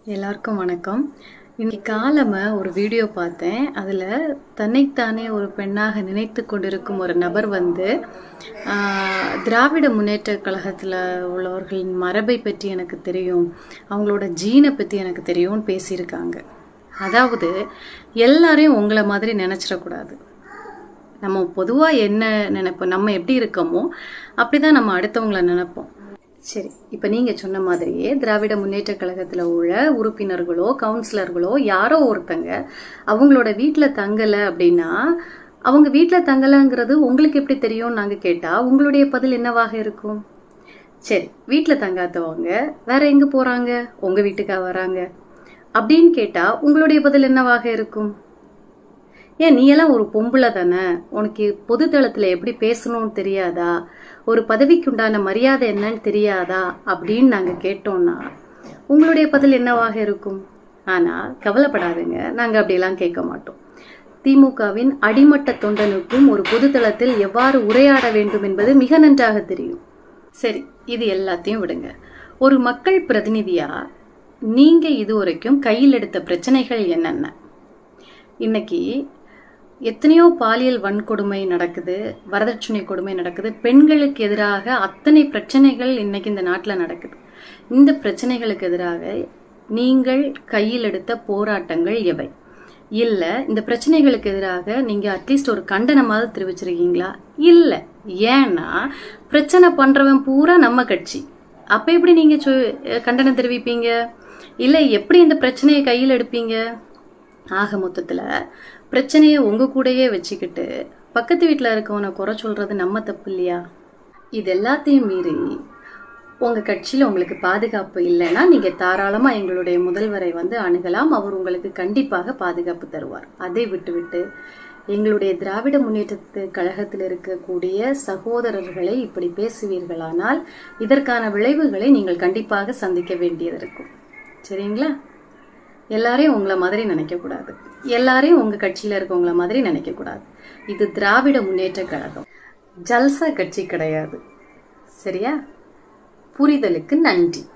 எல்லாருக்கும் வணக்கம் இன்னைக்கு காலம ஒரு வீடியோ பார்த்தேன் அதில் தன்னைத்தானே ஒரு பெண்ணாக நினைத்து கொண்டிருக்கும் ஒரு நபர் வந்து ஆஹ், திராவிட முன்னேற்ற கழகத்தில் உள்ளவர்களின் மரபை பற்றி எனக்கு தெரியும் அவங்களோட ஜீனை பற்றி எனக்கு தெரியும்னு பேசியிருக்காங்க அதாவது எல்லாரையும் உங்களை மாதிரி நினச்சிடக்கூடாது நம்ம பொதுவாக என்ன நினைப்போம் நம்ம எப்படி இருக்கோமோ அப்படிதான் நம்ம அடுத்தவங்கள நினைப்போம் சரி இப்போ நீங்கள் சொன்ன மாதிரியே திராவிட முன்னேற்ற கழகத்தில் உள்ள உறுப்பினர்களோ கவுன்சிலர்களோ யாரோ ஒருத்தங்க அவங்களோட வீட்டில் தங்கலை அப்படின்னா அவங்க வீட்டில் தங்கலைங்கிறது உங்களுக்கு எப்படி தெரியும்னு நாங்கள் கேட்டால் உங்களுடைய பதில் என்னவாக இருக்கும் சரி வீட்டில் தங்காதவங்க வேற எங்கே போகிறாங்க உங்கள் வீட்டுக்கா வராங்க அப்படின்னு கேட்டால் உங்களுடைய பதில் என்னவாக இருக்கும் ஏன் நீ எல்லாம் ஒரு பொம்பளை தானே உனக்கு பொது தளத்தில் எப்படி பேசணும்னு தெரியாதா ஒரு பதவிக்கு உண்டான மரியாதை என்னன்னு தெரியாதா அப்படின்னு நாங்கள் கேட்டோம்னா உங்களுடைய பதில் என்னவாக இருக்கும் ஆனால் கவலைப்படாதுங்க நாங்கள் அப்படியெல்லாம் கேட்க மாட்டோம் திமுகவின் அடிமட்ட தொண்டனுக்கும் ஒரு பொதுத்தளத்தில் எவ்வாறு உரையாட வேண்டும் என்பது மிக நன்றாக தெரியும் சரி இது எல்லாத்தையும் விடுங்க ஒரு மக்கள் பிரதிநிதியா நீங்க இதுவரைக்கும் கையில் எடுத்த பிரச்சனைகள் என்னென்ன இன்னைக்கு எத்தனையோ பாலியல் வன்கொடுமை நடக்குது வரதட்சணை கொடுமை நடக்குது பெண்களுக்கு எதிராக அத்தனை பிரச்சனைகள் இன்னைக்கு இந்த நாட்டில் நடக்குது இந்த பிரச்சனைகளுக்கு எதிராக நீங்கள் கையில் எடுத்த போராட்டங்கள் எவை இல்லை இந்த பிரச்சனைகளுக்கு எதிராக நீங்கள் அட்லீஸ்ட் ஒரு கண்டனமாவது தெரிவிச்சிருக்கீங்களா இல்லை ஏன்னா பிரச்சனை பண்ணுறவன் பூரா நம்ம கட்சி அப்போ எப்படி நீங்கள் சொ கண்டனம் தெரிவிப்பீங்க இல்லை எப்படி இந்த பிரச்சனையை கையில் எடுப்பீங்க ஆக மொத்தத்தில் பிரச்சனையை உங்கள் கூடயே வச்சுக்கிட்டு பக்கத்து வீட்டில் இருக்கவனை குறை சொல்கிறது நம்ம தப்பு இல்லையா இது எல்லாத்தையும் மீறி உங்கள் கட்சியில் உங்களுக்கு பாதுகாப்பு இல்லைன்னா நீங்கள் தாராளமாக எங்களுடைய முதல்வரை வந்து அணுகலாம் அவர் உங்களுக்கு கண்டிப்பாக பாதுகாப்பு தருவார் அதை விட்டுவிட்டு எங்களுடைய திராவிட முன்னேற்றத்து கழகத்தில் இருக்கக்கூடிய சகோதரர்களை இப்படி பேசுவீர்களானால் இதற்கான விளைவுகளை நீங்கள் கண்டிப்பாக சந்திக்க வேண்டியது இருக்கும் சரிங்களா எல்லாரையும் உங்களை மாதிரி நினைக்கக்கூடாது எல்லாரையும் உங்கள் கட்சியில் இருக்கவங்கள மாதிரி நினைக்கக்கூடாது இது திராவிட முன்னேற்ற கழகம் ஜல்சா கட்சி கிடையாது சரியா புரிதலுக்கு நன்றி